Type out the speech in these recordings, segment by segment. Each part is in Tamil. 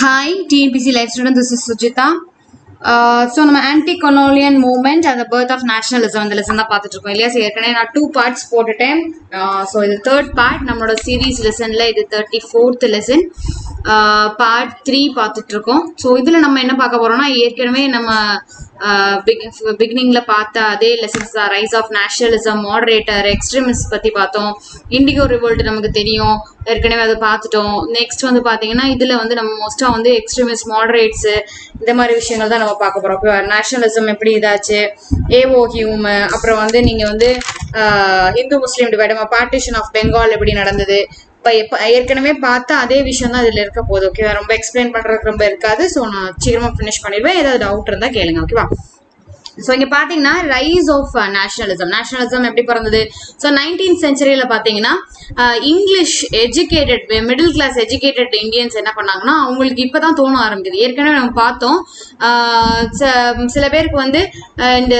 Hi TNPSC life student this is Sujitha so நம்ம ஆன்டி கொலோனியன் மூவ்மெண்ட் அந்த பர்த் ஆஃப் நேஷனலிசம் அந்த லெசன் தான் பார்த்துட்டு இருக்கோம் இல்லையா So, ஏற்கனவே நான் டூ பார்ட்ஸ் போட்டுட்டேன் ஸோ இது தேர்ட் பார்ட் நம்மளோட சீரீஸ் லெசனில் இது thirty fourth lesson part three பார்த்துட்டு இருக்கோம் ஸோ இதில் நம்ம என்ன பார்க்க போறோம்னா ஏற்கனவே நம்ம பிகினிங்ல பார்த்த அதே லெசன்ஸ் தான் rise of nationalism moderator extremist பத்தி பார்த்தோம் இண்டிகோ ரிவோல்ட் நமக்கு தெரியும் ஏற்கனவே அதை பார்த்துட்டோம் நெக்ஸ்ட் வந்து பாத்தீங்கன்னா இதுல வந்து நம்ம மோஸ்டா வந்து எக்ஸ்ட்ரீமிஸ்ட் மாடரேட்ஸ் இந்த மாதிரி விஷயங்கள் தான் நம்ம பார்க்க போறோம் நேஷனலிசம் எப்படி இதாச்சு ஏஓ ஹியூம் அப்புறம் வந்து நீங்க வந்து ah, Hindu Muslim divide partition of Bengal எப்படி நடந்தது இப்போ இப்போ ஏற்கனவே பார்த்தா அதே விஷயம் தான் இதில் இருக்க போகுது ஓகேவா ரொம்ப எக்ஸ்பிளைன் பண்ணுறதுக்கு ரொம்ப இருக்காது ஸோ நான் சீக்கிரமாக ஃபினிஷ் பண்ணிடுவேன் ஏதாவது டவுட் இருந்தால் கேளுங்க ஓகேவா ஸோ இங்கே பார்த்தீங்கன்னா ரைஸ் ஆஃப் நேஷனலிசம் நேஷனலிசம் எப்படி பிறந்தது ஸோ நைன்டீன் சென்ச்சுரியில் பார்த்தீங்கன்னா ah, English educated middle class educated Indians என்ன பண்ணாங்கன்னா அவங்களுக்கு இப்போ தான் தோண ஆரம்பிக்குது ஏற்கனவே நம்ம பார்த்தோம் ஆஹ், ச- சில பேருக்கு வந்து ஆஹ், இந்த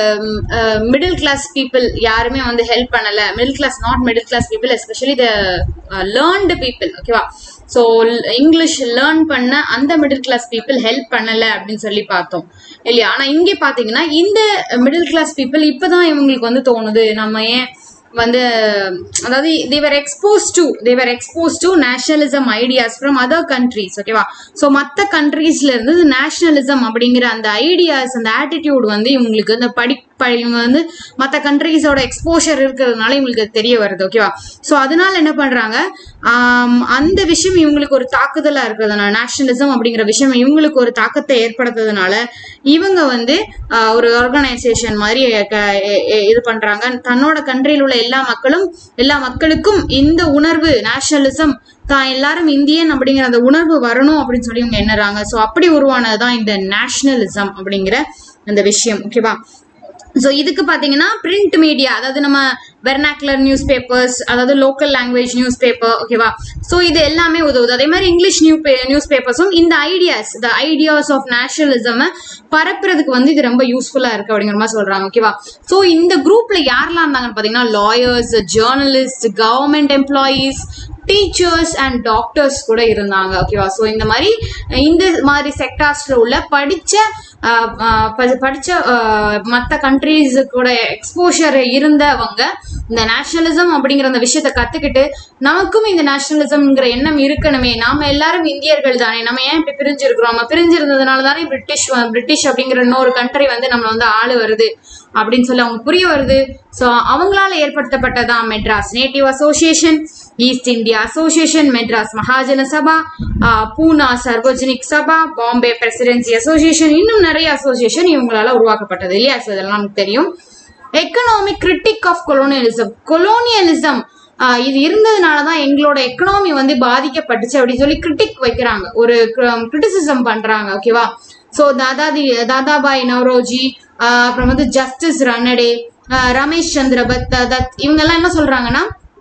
மிடில் கிளாஸ் பீப்புள் யாருமே வந்து ஹெல்ப் பண்ணல middle class not middle class people especially the learned people ஓகேவா ஸோ இங்கிலீஷ் லேர்ன் பண்ண அந்த மிடில் கிளாஸ் பீப்புள் ஹெல்ப் பண்ணல அப்படின்னு சொல்லி பார்த்தோம் இல்லையா ஆனா இங்கே பாத்தீங்கன்னா இந்த மிடில் கிளாஸ் பீப்புள் இப்பதான் இவங்களுக்கு வந்து தோணுது நம்ம ஏன் வந்து அதாவது they were expose to they were expose to nationalism ideas from other countries ஓகேவா ஸோ மற்ற கண்ட்ரீஸ்ல இருந்து நேஷனலிசம் அப்படிங்கிற அந்த ஐடியாஸ் அந்த ஆட்டிடியூட் வந்து இவங்களுக்கு இந்த படி ப- இவங்க வந்து மற்ற கண்ட்ரீஸோட எக்ஸ்போஷர் இருக்கிறதுனால இவங்களுக்கு அது தெரிய வருது ஓகேவா ஸோ அதனால என்ன பண்றாங்க ஆம், அந்த விஷயம் இவங்களுக்கு ஒரு தாக்குதலா இருக்கிறதுனால நேஷனலிசம் அப்படிங்கிற விஷயம் இவங்களுக்கு ஒரு தாக்கத்தை ஏற்படுத்துறதுனால இவங்க வந்து ஆஹ், ஒரு ஆர்கனைசேஷன் மாதிரி க- எ- எ- இது பண்றாங்க தன்னோட கண்ட்ரியில் உள்ள எல்லா மக்களும் எல்லா மக்களுக்கும் இந்த உணர்வு நேஷனலிசம் தான் எல்லாரும் இந்தியன் அப்படிங்கிற அந்த உணர்வு வரணும் அப்படின்னு சொல்லி இவங்க எண்ணுறாங்க ஸோ அப்படி உருவானதுதான் இந்த நேஷனலிசம் அப்படிங்கிற அந்த விஷயம் ஓகேவா ஸோ இதுக்கு பார்த்தீங்கன்னா பிரிண்ட் மீடியா அதாவது நம்ம வெர்னாக்குலர் நியூஸ் பேப்பர்ஸ் அதாவது லோக்கல் லாங்குவேஜ் நியூஸ் பேப்பர் ஓகேவா ஸோ இது எல்லாமே உதவுது அதே மாதிரி இங்கிலீஷ் நியூ நியூஸ் பேப்பர்ஸும் இந்த ideas the ideas of nationalism பரப்புறதுக்கு வந்து இது ரொம்ப யூஸ்ஃபுல்லாக இருக்கு அப்படிங்கிற மாதிரி சொல்றாங்க ஓகேவா ஸோ இந்த குரூப்ல யாரெல்லாம் இருந்தாங்கன்னு பார்த்தீங்கன்னா lawyers journalist government employees teachers and doctors கூட இருந்தாங்க ஓகேவா ஸோ இந்த மாதிரி இந்த மாதிரி செக்டார்ஸ்ல உள்ள படிச்ச ஆஹ், ஆஹ், ப- படிச்ச மற்ற கண்ட்ரீஸ் கூட எக்ஸ்போஷர் இருந்தவங்க இந்த நேஷனலிசம் அப்படிங்கிற அந்த விஷயத்த கத்துக்கிட்டு நமக்கும் இந்த நேஷனலிசம்ங்கிற எண்ணம் இருக்கணுமே நாம எல்லாரும் இந்தியர்கள் தானே நம்ம ஏன் இப்படி பிரிஞ்சிருக்கிறோம் நம்ம பிரிஞ்சிருந்ததுனால தானே பிரிட்டிஷ் வ- பிரிட்டிஷ் அப்படிங்கிற இன்னொரு கண்ட்ரி வந்து நம்மள வந்து ஆளு வருது அப்படின்னு சொல்லி அவங்க புரிய வருது ஸோ அவங்களால ஏற்படுத்தப்பட்டதான் Madras native association East India association Madras Mahajana Sabha ah, Poona Sarvajanik Sabha Bombay presidency association இன்னும் நிறைய அசோசியேஷன் இவங்களால உருவாக்கப்பட்டது இல்லையா ஸோ இதெல்லாம் நமக்கு தெரியும் economic critique of colonialism colonialism இது இருந்ததுனால தான் எங்களோட எக்கனாமி வந்து பாதிக்கப்பட்டுச்சு அப்படின்னு சொல்லி கிரிட்டிக் வைக்கிறாங்க ஒரு கிரிட்டிசிசம் பண்றாங்க ஓகேவா ஸோ தாதாதி தாதாபாய் நவ்ரோஜி ஆஹ் அப்புறம் வந்து ஜஸ்டிஸ் ரன்னடே ஆஹ் ரமேஷ் சந்திர பத் தத் இவங்கெல்லாம் என்ன சொல்றாங்கன்னா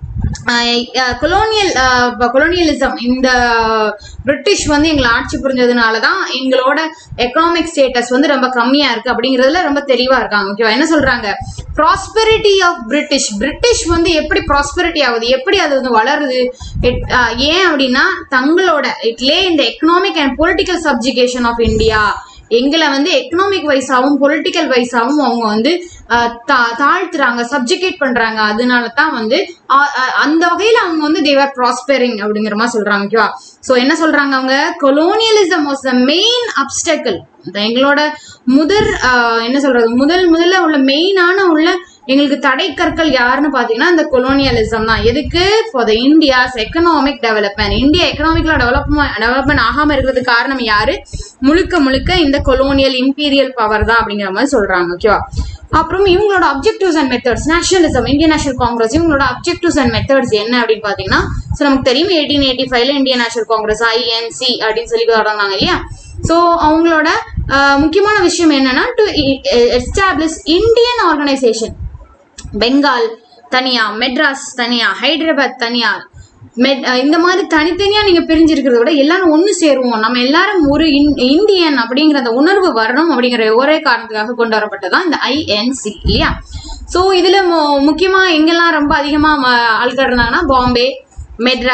கொலோனியல் கொலோனியலிசம் இந்த பிரிட்டிஷ் வந்து எங்களை ஆட்சி புரிஞ்சதுனால தான் எங்களோட எக்கனாமிக் ஸ்டேட்டஸ் வந்து ரொம்ப கம்மியா இருக்கு அப்படிங்கிறதுல ரொம்ப தெளிவா இருக்காங்க ஓகேவா என்ன சொல்றாங்க ப்ராஸ்பெரிட்டி ஆஃப் பிரிட்டிஷ் பிரிட்டிஷ் வந்து எப்படி ப்ராஸ்பெரிட்டி ஆகுது எப்படி அது வந்து வளருது It- ஆஹ் ஏன் அப்படின்னா தங்களோட இட்லே இந்த economic and political subjugation of India எங்களை வந்து எக்கனாமிக் வைஸாவும் பொலிட்டிக்கல் வைஸாவும் அவங்க வந்து ஆஹ், தா- தாழ்த்துறாங்க சப்ஜிகேட் பண்றாங்க அதனால தான் வந்து ஆஹ், ஆஹ், அந்த வகையில அவங்க வந்து தேவர் ப்ராஸ்பெரிங் அப்படிங்கிற மாதிரி சொல்றாங்க ஓகேவா ஸோ என்ன சொல்றாங்க அவங்க colonialism was the main obstacle எங்களோட முதல் ஆஹ், என்ன சொல்றது முதல் முதல்ல உள்ள மெயினான உள்ள எங்களுக்கு தடை கற்கள் யாருன்னு பாத்தீங்கன்னா இந்த கொலோனியலிசம் தான் எதுக்கு for the India's economic development India எக்கனாமிக்ல டெவலப்மெண்ட் டெவலப்மெண்ட் ஆகாம இருக்கிறதுக்கு காரணம் யாரு முழுக்க முழுக்க இந்த கொலோனியல் இம்பீரியல் பவர் தான் அப்படிங்கிற மாதிரி சொல்றாங்க ஓகேவா அப்புறம் இவங்களோட objectives and methods nationalism Indian national Congress இவங்களோட அப்ஜெக்டிவ்ஸ் அண்ட் மெத்தட்ஸ் என்ன அப்படின்னு பாத்தீங்கன்னா ஸோ நமக்கு தெரியும் எயிட்டீன் எயிட்டி ஃபைவ்ல இந்தியன் நேஷனல் காங்கிரஸ் ஐஎன்சி அப்படின்னு சொல்லி தொடங்கினாங்க இல்லையா ஸோ அவங்களோட ஆஹ், முக்கியமான விஷயம் என்னன்னா to establish Indian organisation Bengal தனியா மெட்ராஸ் தனியா ஹைதராபாத் தனியா மெட் அஹ் இந்த மாதிரி தனித்தனியா நீங்க பிரிஞ்சிருக்கிறத விட எல்லாரும் ஒண்ணு சேருவோம் நம்ம எல்லாரும் ஒரு இன்- இந்தியன் அப்படிங்கிற அந்த உணர்வு வரணும் அப்படிங்கிற ஒரே காரணத்துக்காக கொண்டு வரப்பட்டதான் இந்த ஐஎன்சி இல்லையா சோ இதுல மு- முக்கியமா எங்கெல்லாம் ரொம்ப அதிகமா ம- ஆட்கள் இருந்தாங்கன்னா பாம்பே மெட்ராஸ்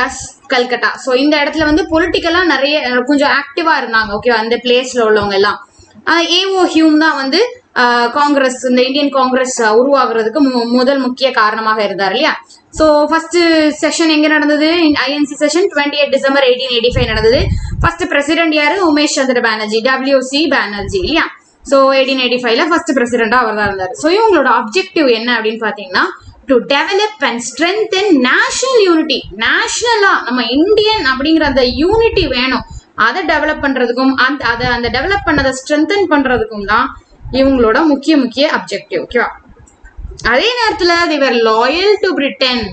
கல்கட்டா ஸோ இந்த இடத்துல வந்து பொலிட்டிக்கலா நிறைய அஹ், கொஞ்சம் ஆக்டிவா இருந்தாங்க ஓகே அந்த பிளேஸ்ல உள்ளவங்க எல்லாம் ஏஓ ஹியூம் தான் வந்து ஆஹ், காங்கிரஸ் இந்த இந்தியன் காங்கிரஸ் ஆஹ், உருவாகுறதுக்கு மு- முதல் முக்கிய காரணமாக இருந்தார் இல்லையா ஸோ ஃபர்ஸ்ட் செஷன் எங்க நடந்தது INC session twenty eight December eighteen eighty five நடந்தது ஃபர்ஸ்ட் பிரசிடென்ட் யாரு உமேஷ் சந்திர பானர்ஜி டபிள்யூசி பானர்ஜி இல்லையா ஸோ எயிட்டீன் எயிட்டி ஃபைவ்ல ஃபர்ஸ்ட் பிரசிடென்டா அவர் தான் இருந்தார் ஸோ இவங்களோட அப்ஜெக்டிவ் என்ன அப்படின்னு பாத்தீங்கன்னா to develop and strengthen national unity நேஷனலா நம்ம இந்தியன் அப்படிங்கிற அந்த யூனிட்டி வேணும் அதை டெவலப் பண்றதுக்கும் அந்த அதை அந்த டெவலப் பண்ணதை ஸ்ட்ரென்தன் பண்றதுக்கும் தான் இவங்களோட முக்கிய முக்கிய அப்ஜெக்டிவ் ஓகேவா அதே நேரத்துல தேவர் லாயல் டு பிரிட்டன்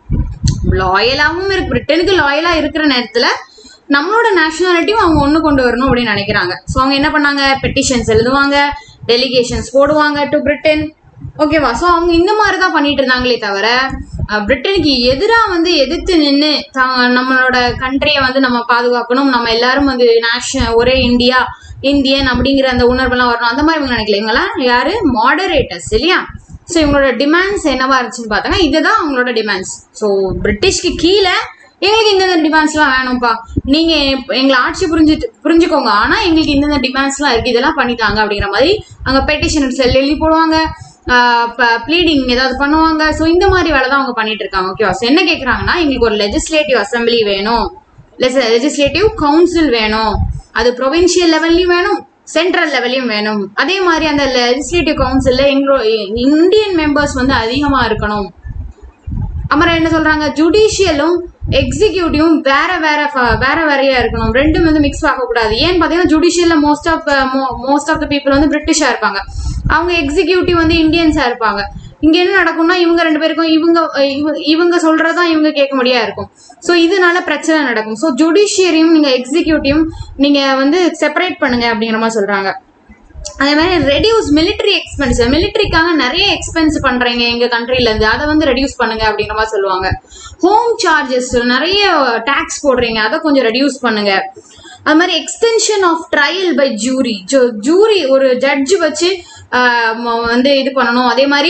லாயலாவும் இருக்கு பிரிட்டனுக்கு லாயலா இருக்கிற நேரத்துல நம்மளோட நேஷனாலிட்டியும் அவங்க ஒண்ணு கொண்டு வரணும் அப்படின்னு நினைக்கிறாங்க ஸோ அவங்க என்ன பண்ணாங்க பெட்டிஷன்ஸ் எழுதுவாங்க டெலிகேஷன்ஸ் போடுவாங்க டு பிரிட்டன் ஓகேவா ஸோ அவங்க இந்த மாதிரி தான் பண்ணிட்டு இருந்தாங்களே தவிர அஹ், பிரிட்டனுக்கு எதிராக வந்து எதிர்த்து நின்று நம்மளோட கண்ட்ரியை வந்து நம்ம பாதுகாக்கணும் நம்ம எல்லாரும் வந்து நேஷன் ஒரே இந்தியா இந்தியன் அப்படிங்கிற அந்த உணர்வெல்லாம் வரணும் அந்த மாதிரி இவங்க நினைக்கல இவங்கெல்லாம் யாரு மாடரேட்டர்ஸ் இல்லையா ஸோ இவங்களோட டிமாண்ட்ஸ் என்னவா இருந்துச்சுன்னு பார்த்தாங்க இதுதான் அவங்களோட டிமாண்ட்ஸ் ஸோ பிரிட்டிஷ்க்கு கீழே எங்களுக்கு இந்தந்த டிமாண்ட்ஸ்லாம் வேணும்ப்பா நீங்க எங்களை ஆட்சி புரிஞ்சுட்டு புரிஞ்சுக்கோங்க ஆனா எங்களுக்கு இந்தந்த டிமாண்ட்ஸ்லாம் இருக்கு இதெல்லாம் பண்ணித்தாங்க அப்படிங்கிற மாதிரி அங்க பெட்டிஷன் எழுதி போடுவாங்க ப்ளீடிங் ஏதாவது பண்ணுவாங்க ஸோ இந்த மாதிரி வேலை தான் அவங்க பண்ணிட்டு இருக்காங்க ஓகேவா ஸோ என்ன கேட்குறாங்கன்னா எங்களுக்கு ஒரு லெஜிஸ்லேட்டிவ் அசம்பிளி வேணும் லெஜிஸ்லேட்டிவ் கவுன்சில் வேணும் அது ப்ரொவின்ஷியல் லெவல்லையும் வேணும் சென்ட்ரல் லெவல்லையும் வேணும் அதே மாதிரி அந்த லெஜிஸ்லேட்டிவ் கவுன்சில்ல எங்களோட இந்தியன் மெம்பர்ஸ் வந்து அதிகமா இருக்கணும் அப்புறம் என்ன சொல்றாங்க ஜுடிஷியலும் எக்ஸிக்யூட்டிவும் வேற வேற ஃப- வேற வேறையா இருக்கணும் ரெண்டும் வந்து மிக்ஸ் ஆகக்கூடாது ஏன்னு பாத்தீங்கன்னா ஜுடிஷியல்ல most of most of the people வந்து பிரிட்டிஷா இருப்பாங்க அவங்க எக்ஸிக்யூட்டிவ் வந்து இந்தியன்ஸா இருப்பாங்க இங்க என்ன நடக்கும்னா இவங்க ரெண்டு பேருக்கும் இவங்க இவ- இவங்க சொல்றதான் இவங்க கேட்க முடியா இருக்கும் ஸோ இதனால பிரச்சனை நடக்கும் ஸோ ஜுடிஷியரியும் நீங்க எக்ஸிக்யூட்டிவும் நீங்க வந்து செப்பரேட் பண்ணுங்க அப்படிங்கிற மாதிரி சொல்றாங்க அதே மாதிரி ரெடியூஸ் military எக்ஸ்பென்ஸ் மிலிட்டரிக்காக நிறைய எக்ஸ்பென்ஸ் பண்றீங்க எங்க கண்ட்ரில இருந்து அதை வந்து ரெடியூஸ் பண்ணுங்க அப்படிங்கிற மாதிரி சொல்லுவாங்க ஹோம் சார்ஜஸ் நிறைய டாக்ஸ் போடுறீங்க அதை கொஞ்சம் ரெடியூஸ் பண்ணுங்க அது மாதிரி extension of trial by jury jury ஒரு ஜட்ஜ் வச்சு ஆஹ் ம- வந்து இது பண்ணணும் அதே மாதிரி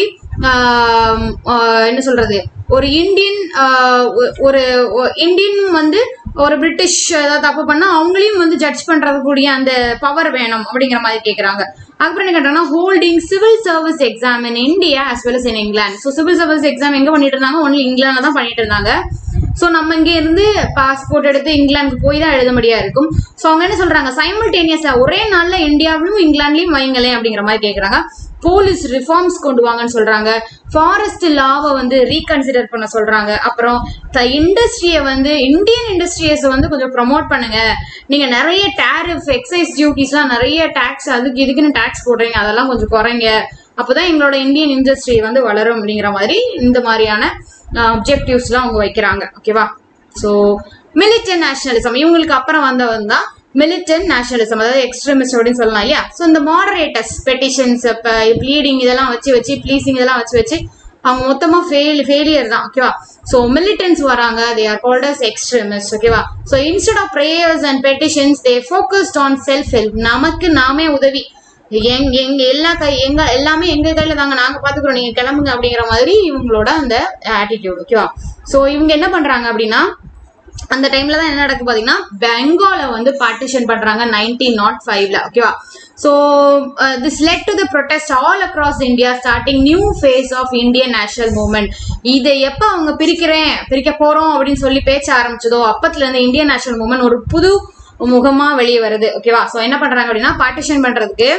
ஆஹ் ஆஹ் என்ன சொல்றது ஒரு இந்தியன் ஆஹ் ஒ- ஒரு ஒ- இந்தியன் வந்து ஒரு பிரிட்டிஷ் ஏதாவது தப்பு பண்ணா அவங்களையும் வந்து ஜட்ஜ் பண்றது கூடிய அந்த பவர் வேணும் அப்படிங்கிற மாதிரி கேக்குறாங்க அப்புறம் என்ன கேட்டாங்கன்னா holding civil service exam in India as well as in இங்கிலாந்து ஸோ சிவில் சர்வீஸ் எக்ஸாம் எங்க பண்ணிட்டு இருந்தாங்க ஒன்லி இங்கிலாந்துல தான் பண்ணிட்டு இருந்தாங்க ஸோ நம்ம இங்க இருந்து பாஸ்போர்ட் எடுத்து இங்கிலாந்துக்கு போய் தான் எழுத முடியா இருக்கும் ஸோ அவங்க என்ன சொல்றாங்க சைமல்டேனியஸா ஒரே நாள்ல இந்தியாவிலும் இங்கிலாந்துலயும் வைங்களேன் அப்படிங்கிற மாதிரி கேக்குறாங்க போலீஸ் ரிஃபார்ம்ஸ் கொண்டு வாங்கன்னு சொல்றாங்க ஃபாரஸ்ட் லாவை வந்து ரீகன்சிடர் பண்ண சொல்றாங்க அப்புறம் இண்டஸ்ட்ரியை வந்து இந்தியன் இண்டஸ்ட்ரியஸ் வந்து கொஞ்சம் ப்ரமோட் பண்ணுங்க நீங்க நிறைய டேரிஃப் எக்ஸைஸ் டியூட்டிஸ்லாம் நிறைய டேக்ஸ் அதுக்கு இதுக்குன்னு டேக்ஸ் போடுறீங்க அதெல்லாம் கொஞ்சம் குறைங்க அப்போதான் எங்களோட இந்தியன் இண்டஸ்ட்ரி வந்து வளரும் அப்படிங்கிற மாதிரி இந்த மாதிரியான அப்ஜெக்டிவ்ஸ்லாம் அவங்க வைக்கிறாங்க ஓகேவா ஸோ மிலிட்டன் நேஷனலிசம் இவங்களுக்கு அப்புறம் வந்தவன் தான் மிலிட்டன் நேஷனலிசம் அதாவது எக்ஸ்ட்ரீமிஸ்ட் அப்படின்னு சொல்லலாம் இல்லையா ஸோ இந்த மாடரேட்டர்ஸ் பெட்டிஷன்ஸ் இப்போ ப்ளீடிங் இதெல்லாம் வச்சு வச்சு ப்ளீசிங் இதெல்லாம் வச்சு வச்சு அவங்க மொத்தமா ஃபெயில் ஃபெயிலியர் தான் ஓகேவா ஸோ மிலிட்டன்ஸ் வராங்க they are called as extremist ஓகேவா so instead of prayers and petitions they focused on self help நமக்கு நாமே உதவி எங் எங்க எல்லா கை எங்க எல்லாமே எங்க கையில தாங்க நாங்க பாத்துக்கிறோம் நீங்க கிளம்புங்க அப்படிங்கிற மாதிரி இவங்களோட அந்த ஆட்டிடியூட் ஓகேவா ஸோ இவங்க என்ன பண்றாங்க அப்படின்னா அந்த டைம்ல தான் என்ன நடக்கு பாத்தீங்கன்னா பெங்கால வந்து பார்ட்டிஷன் பண்றாங்க நைன்டீன் நாட் ஃபைவ்ல ஓகேவா so this led to the protest all across India starting new phase of Indian national movement இதை எப்போ அவங்க பிரிக்கிறேன் பிரிக்க போறோம் அப்படின்னு சொல்லி பேச்ச ஆரம்பிச்சதோ அப்பத்துல இருந்து இந்தியன் நேஷனல் மூவ்மெண்ட் ஒரு புது முகமா வெளியே வருது ஓகேவா ஸோ என்ன பண்றாங்க அப்படின்னா பார்ட்டிஷன் பண்றதுக்கு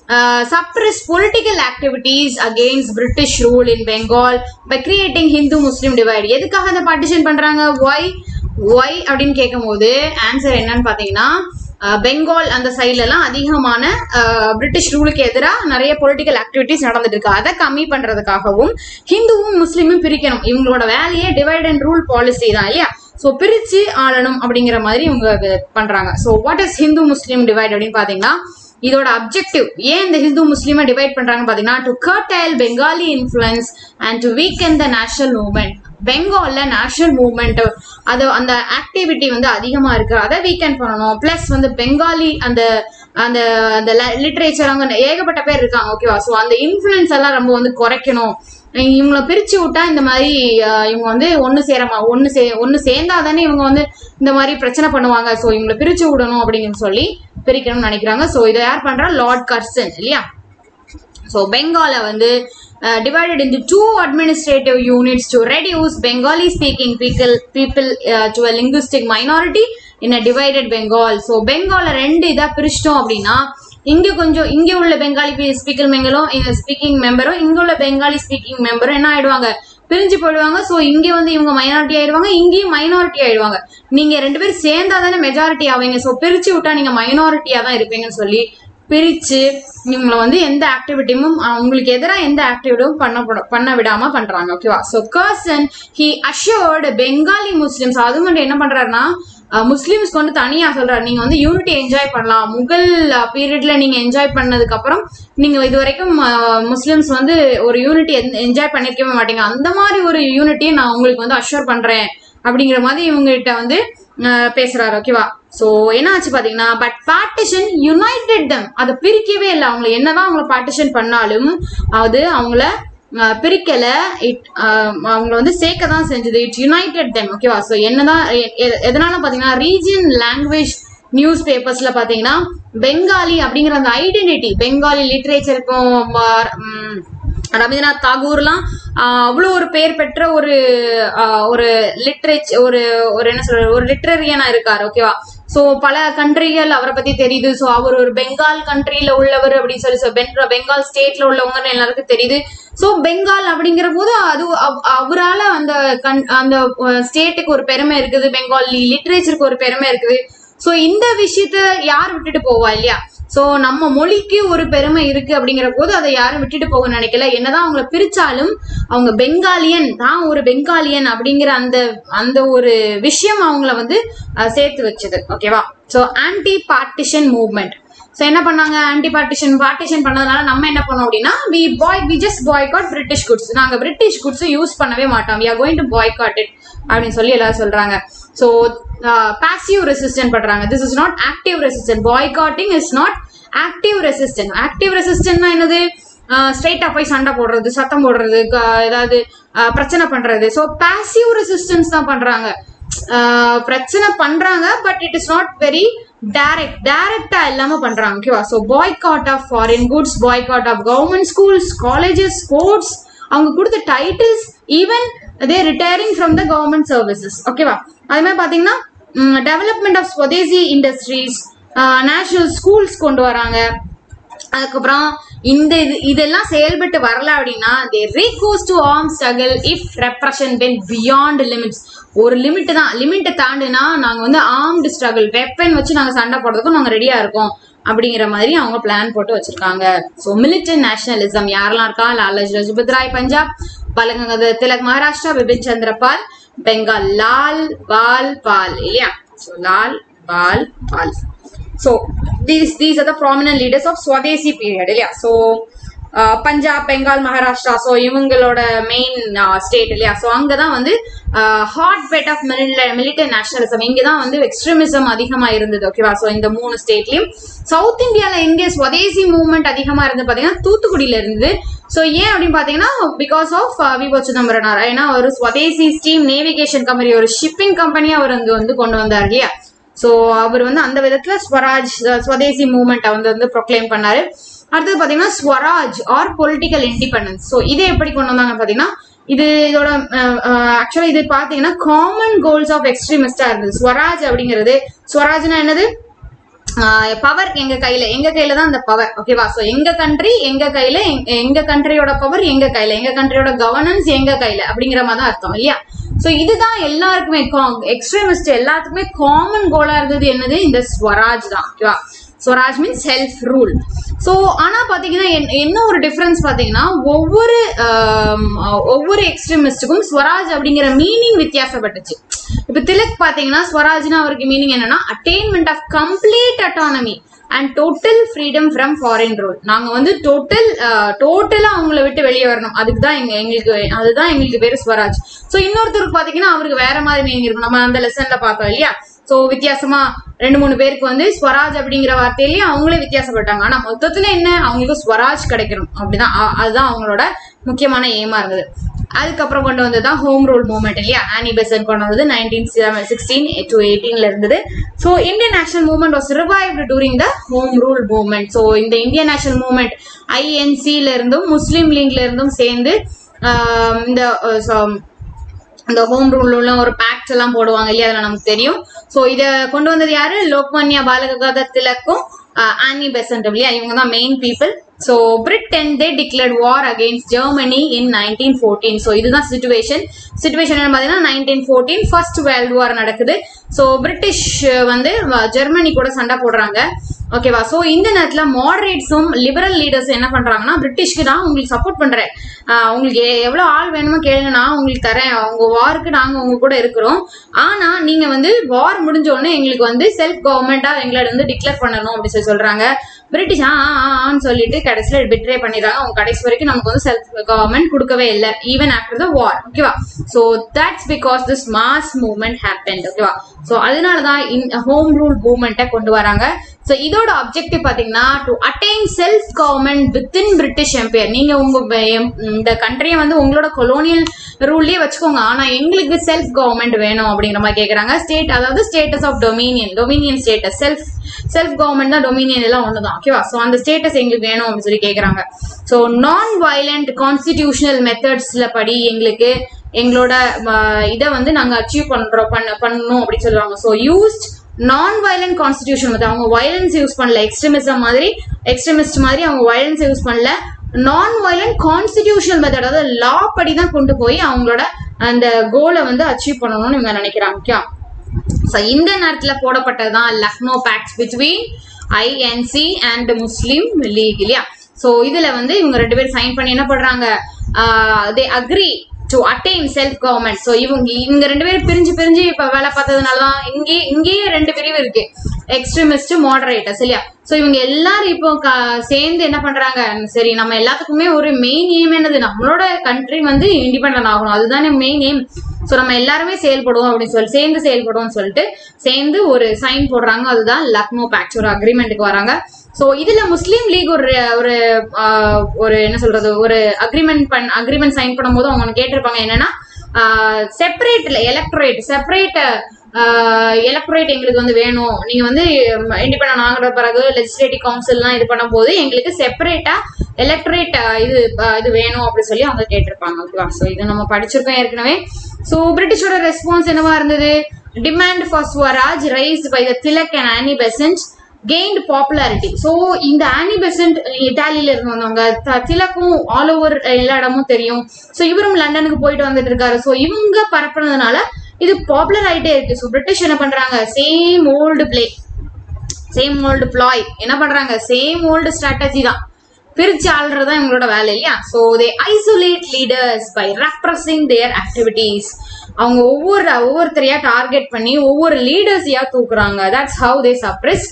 suppress political activities against British rule in Bengal by creating Hindu Muslim divide எதுக்காக அதை பார்ட்டிஷன் பண்றாங்க ஒய் ஒய் அப்படின்னு கேட்கும்போது ஆன்சர் என்னன்னு பாத்தீங்கன்னா அஹ், பெங்கால் அந்த சைட்ல எல்லாம் அதிகமான அஹ், பிரிட்டிஷ் ரூலுக்கு எதிராக நிறைய பொலிட்டிக்கல் ஆக்டிவிட்டிஸ் நடந்துட்டு இருக்கு அதை கம்மி பண்றதுக்காகவும் ஹிந்துவும் முஸ்லீமும் பிரிக்கணும் இவங்களோட வேலையே டிவைட் அண்ட் ரூல் பாலிசி தான் இல்லையா ஸோ பிரிச்சு ஆளணும் அப்படிங்கிற மாதிரி இவங்க இது பண்றாங்க so what is Hindu Muslim divide அப்படின்னு பாத்தீங்கன்னா இதோட அப்ஜெக்டிவ் ஏன் இந்த ஹிந்து முஸ்லீமை டிவைட் பண்றாங்கன்னு பாத்தீங்கன்னா to curtail Bengali influence and to weaken the national movement பெங்கால்ல நேஷனல் மூவ்மெண்ட் அது அந்த ஆக்டிவிட்டி வந்து அதிகமா இருக்கு அதை வீக்கெண்ட் பண்ணணும் பிளஸ் வந்து பெங்காலி அந்த அந்த அந்த லிட்ரேச்சர் அங்க ஏகப்பட்ட பேர் இருக்காங்க ஓகேவா ஸோ அந்த இன்ஃப்ளூயன்ஸ் எல்லாம் ரொம்ப வந்து குறைக்கணும் இவங்கள பிரிச்சு விட்டா இந்த மாதிரி அஹ், இவங்க வந்து ஒண்ணு சேரமா ஒண்ணு சே ஒண்ணு சேர்ந்தா தானே இவங்க வந்து இந்த மாதிரி பிரச்சனை பண்ணுவாங்க ஸோ இவங்களை பிரிச்சு விடணும் அப்படின்னு சொல்லி பிரிக்கணும்னு நினைக்கிறாங்க ஸோ இதை யார் பண்றா லார்ட் கர்சன் இல்லையா ஸோ பெங்கால வந்து divided into two administrative units to reduce Bengali speaking people people uh, to a linguistic minority in a divided Bengal. So பெங்கால ரெண்டு இதா பிரிச்சிட்டோம் அப்படின்னா இங்க கொஞ்சம் இங்க உள்ள பெங்காலி ஸ்பீக்கர் மெம்பரும் ஸ்பீக்கிங் மெம்பரும் இங்க உள்ள பெங்காலி ஸ்பீக்கிங் மெம்பரும் என்ன ஆயிடுவாங்க பிரிஞ்சு போயிடுவாங்க ஸோ இங்க வந்து இவங்க மைனாரிட்டி ஆயிடுவாங்க இங்கேயும் மைனாரிட்டி ஆயிடுவாங்க நீங்க ரெண்டு பேரும் சேர்ந்தா தானே மெஜாரிட்டி ஆவீங்க ஸோ பிரிச்சு விட்டா நீங்க மைனாரிட்டியா தான் இருப்பீங்கன்னு சொல்லி பிரிச்சு இவங்களை வந்து எந்த ஆக்டிவிட்டியும் உங்களுக்கு எதிராக எந்த ஆக்டிவிட்டியும் பண்ண பட- பண்ண விடாம பண்றாங்க ஓகேவா so Curzon he assured Bengali Muslims அது மட்டும் என்ன பண்றாருன்னா அஹ், முஸ்லிம்ஸ்க்கு வந்து தனியா சொல்றாரு நீங்க வந்து யூனிட்டி என்ஜாய் பண்ணலாம் முகல் பீரியட்ல நீங்க என்ஜாய் பண்ணதுக்கு அப்புறம் நீங்க இது வரைக்கும் அஹ், முஸ்லிம்ஸ் வந்து ஒரு யூனிட்டி என்ஜாய் பண்ணிருக்கவே மாட்டீங்க அந்த மாதிரி ஒரு யூனிட்டியை நான் உங்களுக்கு வந்து அஷ்யூர் பண்றேன் அப்படிங்கிற மாதிரி இவங்ககிட்ட வந்து அஹ், பேசுறாரு ஓகேவா சோ என்ன ஆச்சு பாத்தீங்கன்னா பட் பார்ட்டிஷன் யுனைடெட் தம் அதை பிரிக்கவே இல்லை அவங்க என்னதான் அவங்கள பார்ட்டிஷன் பண்ணாலும் அது அவங்கள அஹ், பிரிக்கல இட் அவங்கள வந்து சேர்க்க தான் செஞ்சது இட் யுனைடெட் தெம் ஓகேவா ஸோ என்னதான் எ- எ- எதனால பாத்தீங்கன்னா ரீஜியன் லாங்குவேஜ் நியூஸ் பேப்பர்ஸ்ல பாத்தீங்கன்னா பெங்காலி அப்படிங்கிற அந்த ஐடென்டிட்டி பெங்காலி லிட்ரேச்சர் இப்போ ம- ம், ரவீந்திரநாத் தாகூர்லாம் ஆஹ், அவ்வளோ ஒரு பேர் பெற்ற ஒரு ஆஹ், ஒரு லிட்ரேச்சர் ஒரு ஒரு என்ன சொல்றது ஒரு லிட்ரரியனா இருக்காரு ஓகேவா சோ பல கண்ட்ரிகள் அவரை பத்தி தெரியுது சோ அவர் ஒரு பெங்கால் கண்ட்ரில உள்ளவர் அப்படின்னு சொல்லி so பெங்க- பெங்கால் ஸ்டேட்ல உள்ளவங்கன்னு எல்லாருக்கும் தெரியுது சோ பெங்கால் அப்படிங்கிற போது அது அவ- அவரால அந்த கண் அந்த ஸ்டேட்டுக்கு ஒரு பெருமை இருக்குது பெங்காலி லிட்ரேச்சருக்கு ஒரு பெருமை இருக்குது சோ இந்த விஷயத்த யார் விட்டுட்டு போவா இல்லையா சோ நம்ம மொழிக்கு ஒரு பெருமை இருக்கு அப்படிங்கிற போது அதை யாரும் விட்டுட்டு போக நினைக்கல என்னதான் அவங்கள பிரிச்சாலும் அவங்க பெங்காலியன் தான் ஒரு பெங்காலியன் அப்படிங்கிற அந்த அந்த ஒரு விஷயம் அவங்கள வந்து அஹ், சேர்த்து வச்சது ஓகேவா so anti partition movement so என்ன பண்ணாங்க ஆன்டி பார்ட்டிஷன் பார்ட்டிஷன் பண்ணதுனால நம்ம என்ன பண்ணோம் அப்படின்னா we buy we just boycott British goods நாங்கள் பிரிட்டிஷ் குட்ஸ் யூஸ் பண்ணவே மாட்டோம் we are going to boycott it அப்படின்னு சொல்லி எல்லாரும் சொல்றாங்க ஸோ பாசிவ் ரெசிஸ்டன்ட் பண்றாங்க this is not active resistant boycotting is not active resistant active ரெசிஸ்டன்ட்னா என்னது ஸ்ட்ரைட்டா போய் சண்டை போடுறது சத்தம் போடுறது க- ஏதாவது ஆஹ் பிரச்சனை பண்றது ஸோ பாசிவ் ரெசிஸ்டன்ஸ் தான் பண்றாங்க ஆஹ் பிரச்சனை பண்றாங்க but it is not very direct டைரக்டா இல்லாம பண்றாங்க ஓகேவா so boycott of foreign goods boycott of government schools colleges sports அவங்க கொடுத்த titles even they retiring from the government services ஓகேவா அது மாதிரி பாத்தீங்கன்னா development of swadeshi industries national schools கொண்டு வராங்க அதுக்கப்புறம் இந்த இது இதெல்லாம் செயல்பட்டு வரல அப்படின்னா they recourse to arm struggle if repression been beyond limits ஒரு லிமிட் தான் லிமிட்டை தாண்டினா நாங்க வந்து ஆர்ம்டு ஸ்ட்ரகிள் வெப்பன் வச்சு நாங்க சண்டை போடுறதுக்கும் நாங்க ரெடியா இருக்கோம் அப்படிங்கிற மாதிரி அவங்க பிளான் போட்டு வச்சிருக்காங்க ஸோ மிலிட்டன் நேஷனலிசம் யாரெல்லாம் இருக்கா லாலாஜி லஜபத் ராய் பஞ்சாப் பலகங்கத திலக் மகாராஷ்டிரா பிபின் சந்திரபால் பெங்கால் லால் பால் பால் இல்லையா so Lal Bal Pal so these these are the prominent leaders of Swadesi period இல்லையா so uh, Punjab Bengal Maharashtra so இவங்களோட மெயின் ஸ்டேட் இல்லையா ஸோ அங்கே தான் வந்து hot bed of military nationalism இங்கே தான் வந்து எக்ஸ்ட்ரீமிசம் அதிகமாக இருந்தது ஓகேவா ஸோ இந்த மூணு ஸ்டேட்லையும் சவுத் இந்தியாவில் எங்கே ஸ்வதேசி மூவ்மெண்ட் அதிகமாக இருந்து பார்த்தீங்கன்னா தூத்துக்குடியில இருந்து ஸோ ஏன் அப்படின்னு பார்த்தீங்கன்னா பிகாஸ் ஆஃப் விவோ சிதம்பரனார் ஏன்னா ஒரு ஸ்வதேசி ஸ்டீம் நேவிகேஷன் கம்பெனி ஒரு ஷிப்பிங் கம்பெனி அவர் அங்கே வந்து கொண்டு வந்தார் இல்லையா ஸோ அவர் வந்து அந்த விதத்துல ஸ்வராஜ் அஹ், ஸ்வதேசி மூவ்மெண்ட்டை வந்து வந்து ப்ரொக்ளைம் பண்ணாரு அடுத்தது பாத்தீங்கன்னா swaraj or political independence so இதை எப்படி கொண்டு வந்தாங்க பாத்தீங்கன்னா இது இதோட ஆக்சுவலா இது பாத்தீங்கன்னா காமன் கோல்ஸ் ஆஃப் எக்ஸ்ட்ரீமிஸ்டா இருந்தது ஸ்வராஜ் அப்படிங்கிறது ஸ்வராஜ்னா என்னது பவர் எங்க கையில எங்க கையில தான் அந்த பவர் ஓகேவா சோ எங்க கண்ட்ரி எங்க கையில எங்க- எங்க கண்ட்ரியோட பவர் எங்க கையில எங்க கண்ட்ரியோட கவர்னன்ஸ் எங்க கையில அப்படிங்கிற மாதிரி தான் அர்த்தம் இல்லையா சோ இதுதான் எல்லாருக்குமே எக்ஸ்ட்ரீமிஸ்ட் எல்லாத்துக்குமே காமன் கோலா இருந்தது என்னது இந்த ஸ்வராஜ் தான் ஓகேவா swaraj means self rule so ஆனா பாத்தீங்கன்னா என்- என்ன ஒரு டிஃபரன்ஸ் பாத்தீங்கன்னா ஒவ்வொரு ஆம், ஒவ்வொரு எக்ஸ்ட்ரீமிஸ்டுக்கும் ஸ்வராஜ் அப்படிங்கிற மீனிங் வித்தியாசப்பட்டுச்சு இப்ப திலக் பாத்தீங்கன்னா ஸ்வராஜ்னா அவருக்கு மீனிங் என்னன்னா attainment of complete autonomy and total freedom from foreign rule நாங்க வந்து டோட்டல் டோட்டலா அவங்கள விட்டு வெளியே வரணும் அதுக்கு தான் எங்க எங்களுக்கு அதுதான் எங்களுக்கு பேரு ஸ்வராஜ் ஸோ இன்னொருத்தருக்கு பாத்தீங்கன்னா அவருக்கு வேற மாதிரி மீனிங் இருக்கும் நம்ம அந்த லெசன்ல பார்த்தோம் இல்லையா சோ வித்தியாசமா ரெண்டு மூணு பேருக்கு வந்து ஸ்வராஜ் அப்படிங்கிற வார்த்தையிலேயே அவங்களே வித்தியாசப்பட்டாங்க ஆனா மொத்தத்துல என்ன அவங்களுக்கு ஸ்வராஜ் கிடைக்கணும் அப்படிதான் அ- அதுதான் அவங்களோட முக்கியமான எய்மா இருந்தது அதுக்கப்புறம் கொண்டு வந்தது தான் ஹோம் ரூல் மூவ்மெண்ட் இல்லையா ஆனி பெசன் கொண்டு வந்தது நைன்டீன் சிக்ஸ்டீன் டு எயிட்டீன்ல இருந்தது so Indian national movement was revived during the home rule movement so இந்த இந்தியன் நேஷனல் மூவ்மெண்ட் ஐஎன்சில இருந்தும் முஸ்லீம் லீக்ல இருந்தும் சேர்ந்து ஆஹ் இந்த அஹ், so- இந்த ஹோம் ரூல்ல ஒரு பேக்ட் எல்லாம் போடுவாங்க இல்லையா அதெல்லாம் நமக்கு தெரியும் ஸோ இதை கொண்டு வந்தது யாரு லோக்மான்யா பாலகங்காதர் திலக்கும் ஆஹ், ஆனி பெசன்ட் இல்லையா இவங்க தான் main people so Britain they declared war against Germany in nineteen fourteen so இதுதான் சுச்சுவேஷன் சுச்சுவேஷன் பார்த்தீங்கன்னா nineteen fourteen first world war நடக்குது ஸோ பிரிட்டிஷ் வந்து வ- ஜெர்மனி கூட சண்டை போடுறாங்க ஓகேவா ஸோ இந்த நேரத்தில் மாடரேட்ஸும் லிபரல் லீடர்ஸ் என்ன பண்றாங்கன்னா பிரிட்டிஷ்க்கு நான் உங்களுக்கு சப்போர்ட் பண்றேன் ஆஹ் உங்களுக்கு எ- எவ்வளவு ஆள் வேணுமோ கேளுங்க நான் உங்களுக்கு தரேன் உங்க வாருக்கு நாங்க உங்க கூட இருக்கிறோம் ஆனா நீங்க வந்து வார் முடிஞ்ச உடனே எங்களுக்கு வந்து செல்ஃப் கவர்மெண்டா எங்களை வந்து டிக்ளேர் பண்ணணும் அப்படின்னு சொல்லி சொல்றாங்க பிரிட்டிஷ் ஆ ஆ, ஆ, ஆன்னு சொல்லிட்டு கடைசியில் பிட்ரே பண்ணிடுறாங்க அவங்க கடைசி வரைக்கும் நமக்கு வந்து செல்ஃப் கவர்மெண்ட் கொடுக்கவே இல்லை ஈவன் ஆஃப்டர் த வார் ஓகேவா so that's because this mass movement happen ஓகேவா ஸோ அதனால தான் இந்த ஹோம் ரூல் மூவ்மெண்ட்டை கொண்டு வராங்க ஸோ இதோட அப்ஜெக்டிவ் பார்த்தீங்கன்னா to attain self government within British empire நீங்க உங்க ப- எம்- இந்த கண்ட்ரியை வந்து உங்களோட கொலோனியல் ரூல்லயே வச்சுக்கோங்க ஆனா எங்களுக்கு செல்ஃப் கவர்மெண்ட் வேணும் அப்படிங்கிற மாதிரி கேக்குறாங்க ஸ்டேட் அதாவது status of dominion dominion status self self government தான் டொமினியன் எல்லாம் ஒண்ணுதான் ஓகேவா ஸோ அந்த ஸ்டேட்டஸ் எங்களுக்கு வேணும் அப்படின்னு சொல்லி கேக்குறாங்க ஸோ நான் வயலண்ட் கான்ஸ்டிடியூஷனல் மெத்தட்ஸ்ல படி எங்களுக்கு எங்களோட இதை வந்து நாங்க அச்சீவ் பண்றோம் பண்ண பண்ணணும் அப்படின்னு சொல்லுவாங்க so used non violent constitution method அவங்க வயலன்ஸ் யூஸ் பண்ணல எக்ஸ்ட்ரீமிசம் மாதிரி எக்ஸ்ட்ரீமிஸ்ட் மாதிரி அவங்க வயலன்ஸ் யூஸ் பண்ணல நான் வயலண்ட் கான்ஸ்டிடியூஷனல் மெத்தட் அதாவது லா படி தான் கொண்டு போய் அவங்களோட அந்த கோலை வந்து அச்சீவ் பண்ணணும்னு இவங்க நினைக்கிறாங்க ஓகே ஸோ இந்த நேரத்தில் போடப்பட்டதுதான் Lucknow pact between INC and Muslim league இல்லையா ஸோ இதுல வந்து இவங்க ரெண்டு பேரும் சைன் பண்ணி என்ன பண்றாங்க they agree to attain self government so இவங்க இவங்க ரெண்டு பேரும் பிரிஞ்சு பிரிஞ்சு இப்ப வேலை பார்த்ததுனால தான் இங்கே இங்கேயே ரெண்டு பிரிவு இருக்கு எக்ஸ்ட்ரீமிஸ்ட் மாடரேட்டர்ஸ் இல்லையா ஸோ இவங்க எல்லாரும் இப்போ க- சேர்ந்து என்ன பண்றாங்க சரி நம்ம எல்லாத்துக்குமே ஒரு மெயின் எய்ம் என்னது நம்மளோட கண்ட்ரி வந்து இண்டிபெண்டன்ட் ஆகணும் அதுதானே மெயின் எய்ம் ஸோ நம்ம எல்லாருமே செயல்படுவோம் அப்படின்னு சொல்லி சேர்ந்து செயல்படுவோம்னு சொல்லிட்டு சேர்ந்து ஒரு சைன் போடுறாங்க அதுதான் லக்னோ பேக்ஸ் ஒரு அக்ரிமெண்ட்டுக்கு வராங்க ஸோ இதுல முஸ்லீம் லீக் ஒரு ஒரு ஆஹ், ஒரு என்ன சொல்றது ஒரு அக்ரிமெண்ட் பண் அக்ரிமெண்ட் சைன் பண்ணும்போது அவங்க ஒண்ணு கேட்டிருப்பாங்க என்னன்னா செப்பரேட்ல எலக்ட்ரேட் செப்பரேட் எலக்ட்ரேட் எங்களுக்கு வந்து வேணும் நீங்க வந்து இண்டிபெண்ட் ஆகிற பிறகு லெஜிஸ்லேட்டிவ் கவுன்சில்லாம் இது பண்ணும்போது எங்களுக்கு செப்பரேட்டா எலக்ட்ரேட் இது அஹ், இது வேணும் அப்படி சொல்லி அவங்க கேட்டிருப்பாங்க ஓகேவா ஸோ இது நம்ம படிச்சிருக்கோம் ஏற்கனவே ஸோ பிரிட்டிஷோட ரெஸ்பான்ஸ் என்னவா இருந்தது demand for swaraj rise by the Tilak and Annie Besant gained popularity so இந்த ஆனி பெசன்ட் இட்டாலியில இருந்து வந்தவங்க த- திலக்கும் ஆல் ஓவர் எல்லா இடமும் தெரியும் ஸோ இவரும் லண்டனுக்கு போயிட்டு வந்துட்டு இருக்காரு ஸோ இவங்க பரப்புனதுனால இது பாப்புலர் ஆயிட்டே இருக்கு ஸோ பிரிட்டிஷ் என்ன பண்றாங்க same old play same old ploy என்ன பண்றாங்க சேம் ஓல்டு ஸ்ட்ராட்டஜி தான் பிரிச்சு ஆள்றது தான் இவங்களோட வேலை இல்லையா so they isolate leaders by repressing their activities அவங்க ஒவ்வொரு ஒவ்வொருத்தரையா டார்கெட் பண்ணி ஒவ்வொரு லீடர்ஸையா தூக்குறாங்க that's how they suppress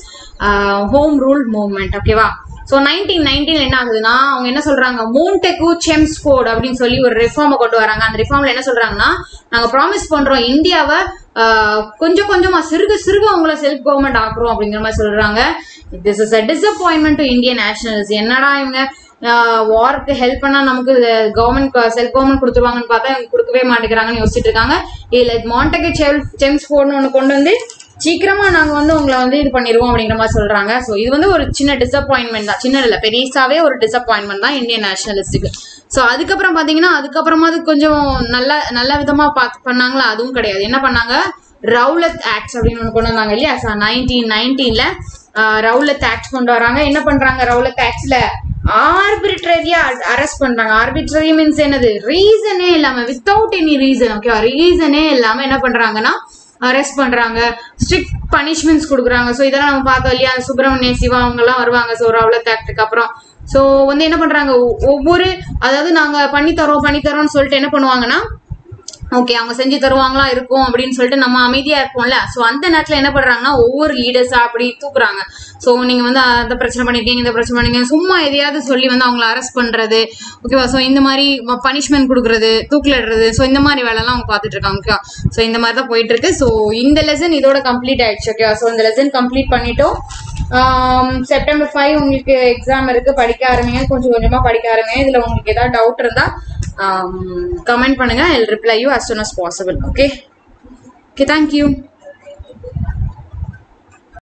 home rule movement ஓகேவா ஸோ நைன்டீன் நைன்டீன் என்ன ஆகுதுன்னா அவங்க என்ன சொல்றாங்க மோன்டெகு செம்ஸ் கோட் அப்படின்னு சொல்லி ஒரு ரிஃபார்மை கொண்டு வராங்க அந்த ரிஃபார்ம்ல என்ன சொல்றாங்கன்னா நாங்க ப்ராமிஸ் பண்றோம் இந்தியாவை ஆஹ், கொஞ்சம் கொஞ்சமா சிறுக சிறுக அவங்கள செல்ஃப் கவர்மெண்ட் ஆக்குறோம் அப்படிங்கிற மாதிரி சொல்றாங்க this is a disappointment to Indian nationals என்னடா இவங்க வாருக்கு ஹெல்ப் பண்ணா நமக்கு கவர்மெண்ட் செல்ஃப் கவர்மெண்ட் கொடுத்துருவாங்கன்னு பார்த்தா இவங்க கொடுக்கவே மாட்டேங்கிறாங்கன்னு யோசிச்சுட்டு இருக்காங்க இதுல மாண்டெகு செல்ஃப் செம்ஸ் கோட்னு ஒன்று கொண்டு வந்து சீக்கிரமா நாங்க வந்து உங்களை வந்து இது பண்ணிடுவோம் அப்படிங்கிற மாதிரி சொல்றாங்க ஸோ இது வந்து ஒரு சின்ன டிசப்பாயின்மெண்ட் தான் சின்ன இல்ல பெரியசாவே ஒரு டிசப்பாயின்மெண்ட் தான் இந்தியன் நேஷனலிஸ்டுக்கு ஸோ அதுக்கப்புறம் பாத்தீங்கன்னா அதுக்கப்புறமா அது கொஞ்சம் நல்ல நல்ல விதமா பார்த்து பண்ணாங்களா அதுவும் கிடையாது என்ன பண்ணாங்க ரவுலத் ஆக்ட்ஸ் அப்படின்னு ஒன்று கொண்டு வந்தாங்க இல்லையா நைன்டீன் நைன்டீன்ல ரவுலத் ஆக்ட் கொண்டு வராங்க என்ன பண்றாங்க ரவுலத் ஆக்ட்ஸ்ல ஆர்பிட்ரரியா அரெஸ்ட் பண்றாங்க ஆர்பிட்ரரி மீன்ஸ் என்னது ரீசனே இல்லாம வித்தவுட் எனி ரீசன் ஓகேவா ரீசனே இல்லாம என்ன பண்றாங்கன்னா அரெஸ்ட் பண்றாங்க ஸ்ட்ரிக்ட் பனிஷ்மெண்ட்ஸ் கொடுக்குறாங்க ஸோ இதெல்லாம் நம்ம பார்த்தோம் இல்லையா சுப்பிரமணிய சிவா அவங்க எல்லாம் வருவாங்க ஸோ ரவுலத் ஆக்டுக்கு அப்புறம் ஸோ வந்து என்ன பண்றாங்க ஒ- ஒவ்வொரு அதாவது நாங்க பண்ணி தரோம் பண்ணி தரோம்னு சொல்லிட்டு என்ன பண்ணுவாங்கன்னா ஓகே அவங்க செஞ்சு தருவாங்களா இருக்கும் அப்படின்னு சொல்லிட்டு நம்ம அமைதியா இருப்போம்ல ஸோ அந்த நேரத்துல என்ன பண்றாங்கன்னா ஒவ்வொரு லீடர்ஸா அப்படி தூக்குறாங்க ஸோ நீங்க வந்து அந்த பிரச்சனை பண்ணிருக்கீங்க இந்த பிரச்சனை பண்ணீங்க சும்மா எதையாவது சொல்லி வந்து அவங்கள அரெஸ்ட் பண்றது ஓகேவா ஸோ இந்த மாதிரி பனிஷ்மெண்ட் கொடுக்கறது தூக்கிலிடுறது ஸோ இந்த மாதிரி வேலைலாம் அவங்க பார்த்துட்டு இருக்காங்க ஓகேவா ஸோ இந்த மாதிரி தான் போயிட்டு இருக்கு ஸோ இந்த லெசன் இதோட கம்ப்ளீட் ஆயிடுச்சு ஓகேவா ஸோ இந்த லெசன் கம்ப்ளீட் பண்ணிட்டோம் செப்டம்பர் ஃபைவ் உங்களுக்கு எக்ஸாம் இருக்கு படிக்க ஆரம்பிங்க கொஞ்சம் கொஞ்சமா படிக்க ஆரம்பிங்க இதுல உங்களுக்கு ஏதாவது டவுட் இருந்தா கமெண்ட் பண்ணுங்க I reply you as soon as possible okay okay thank you